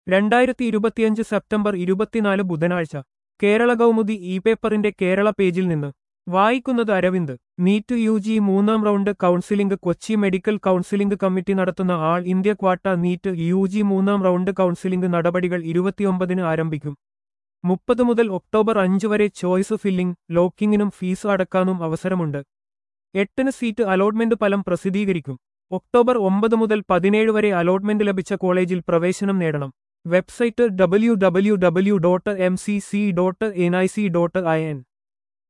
രണ്ടായിരത്തി ഇരുപത്തിയഞ്ച് സെപ്റ്റംബർ ഇരുപത്തിനാല് ബുധനാഴ്ച കേരള കൗമുദി ഇ പേപ്പറിന്റെ കേരള പേജിൽ നിന്ന് വായിക്കുന്നത് അരവിന്ദ് നീറ്റ് യു ജി മൂന്നാം round counselling Kochi medical counselling committee നടത്തുന്ന all India quota NEET U G മൂന്നാം റൗണ്ട് കൗൺസിലിംഗ് നടപടികൾ ഇരുപത്തിയൊമ്പതിന് ആരംഭിക്കും മുപ്പത് മുതൽ ഒക്ടോബർ അഞ്ച് വരെ ചോയ്സ് ഫില്ലിംഗ് ലോക്കിങ്ങിനും ഫീസ് അടക്കാനും അവസരമുണ്ട് എട്ടിന് സീറ്റ് അലോട്ട്മെന്റ് ഫലം പ്രസിദ്ധീകരിക്കും ഒക്ടോബർ ഒമ്പത് മുതൽ പതിനേഴ് വരെ അലോട്ട്മെന്റ് ലഭിച്ച കോളേജിൽ പ്രവേശനം നേടണം website W W W dot M C C dot N I C dot I N